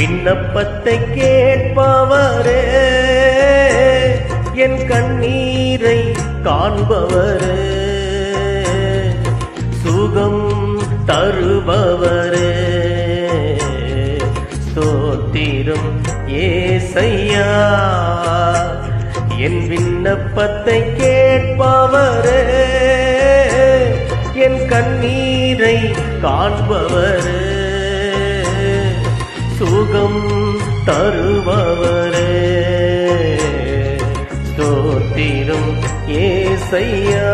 விண்ணப்பத்தை கேட்பவரே என் கண்ணீரை காண்பவரே சுகம் தருபவரே ஸ்தோத்திரம் ஏசையா என் விண்ணப்பத்தை கேட்பவரே என் கண்ணீரை காண்பவரே சுகம் தருபவரே ஸ்தோத்திரம் ஏசையா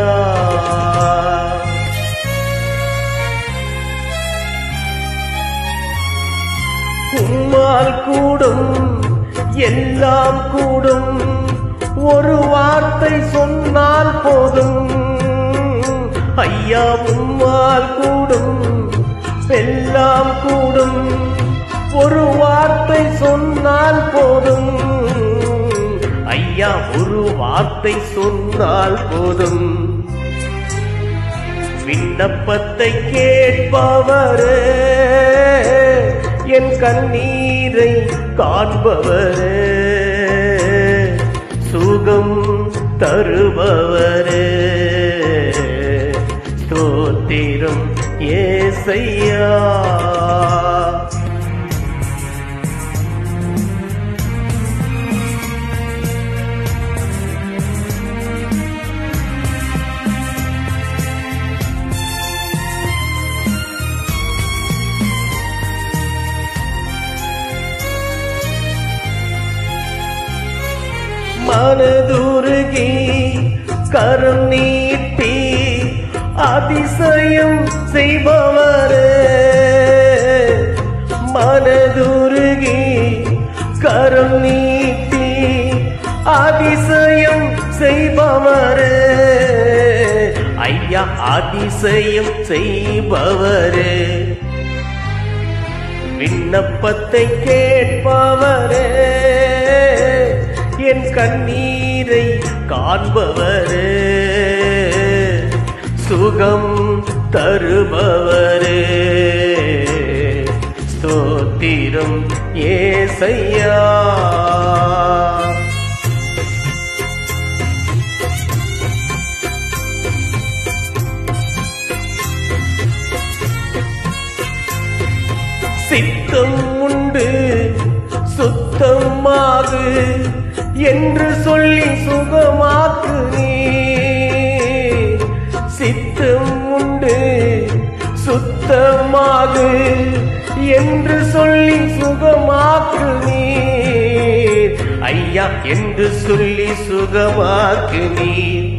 உம்மால் கூடும் எல்லாம் கூடும் ஒரு வார்த்தை சொன்னால் போதும் ஐயா உம்மால் கூடும் எல்லாம் கூடும் ஒரு வார்த்தை சொன்னால் போதும் ஐயா ஒரு வார்த்தை சொன்னால் போதும் விண்ணப்பத்தை கேட்பவரே என் கண்ணீரை காண்பவரே சுகம் தருபவரே ஸ்தோத்திரம் ஏசையா மனதுருகி கரம் நீட்டி அதிசயம் செய்பவரே மனதுருகி கரம் நீட்டி அதிசயம் செய்பவரே ஐயா அதிசயம் செய்பவரே விண்ணப்பத்தை கேட்பவரே என் கண்ணீரை காண்பவரே சுகம் தருபவரே ஸ்தோத்திரம் ஏசையா சித்தம் உண்டு சுத்தமாகு என்று சொல்லி சுகமாக்கு நீ சித்தம் உண்டு சுத்தமாகு என்று சொல்லி சுகமாக்கு நீ ஐயா என்று சொல்லி சுகமாக்கு நீ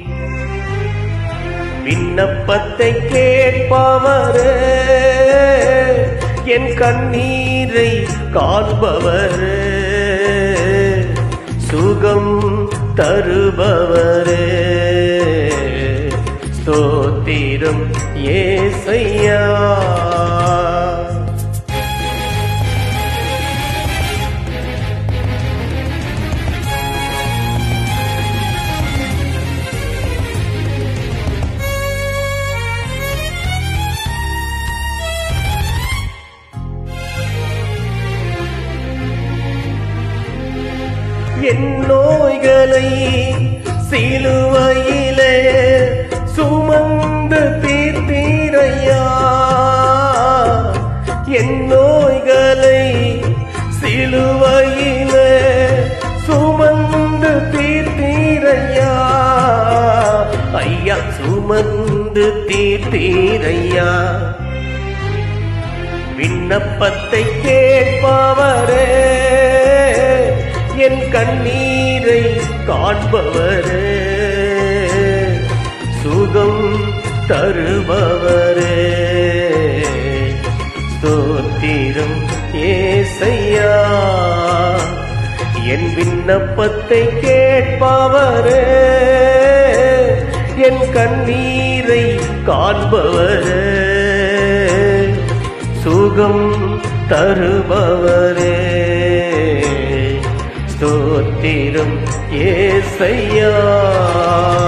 விண்ணப்பத்தை கேட்பவரே என் கண்ணீரை காண்பவரே சுகம் தருபவரே ஸ்தோத்திரம் ஏசையா என் நோய்களை சிலுவையிலே சுமந்து தீர்த்தீரையா என் நோய்களை சிலுவையிலே சுமந்து தீர்த்தீரையா ஐயா சுமந்து தீர்த்தீரையா விண்ணப்பத்தை கேட்பவரே என் கண்ணீரை காண்பவரே சுகம் தருபவரே ஸ்தோத்திரம் ஏசையா என் விண்ணப்பத்தை கேட்பவரே என் கண்ணீரை காண்பவரே சுகம் தருபவரே ஸ்தோத்திரம் ஏசையா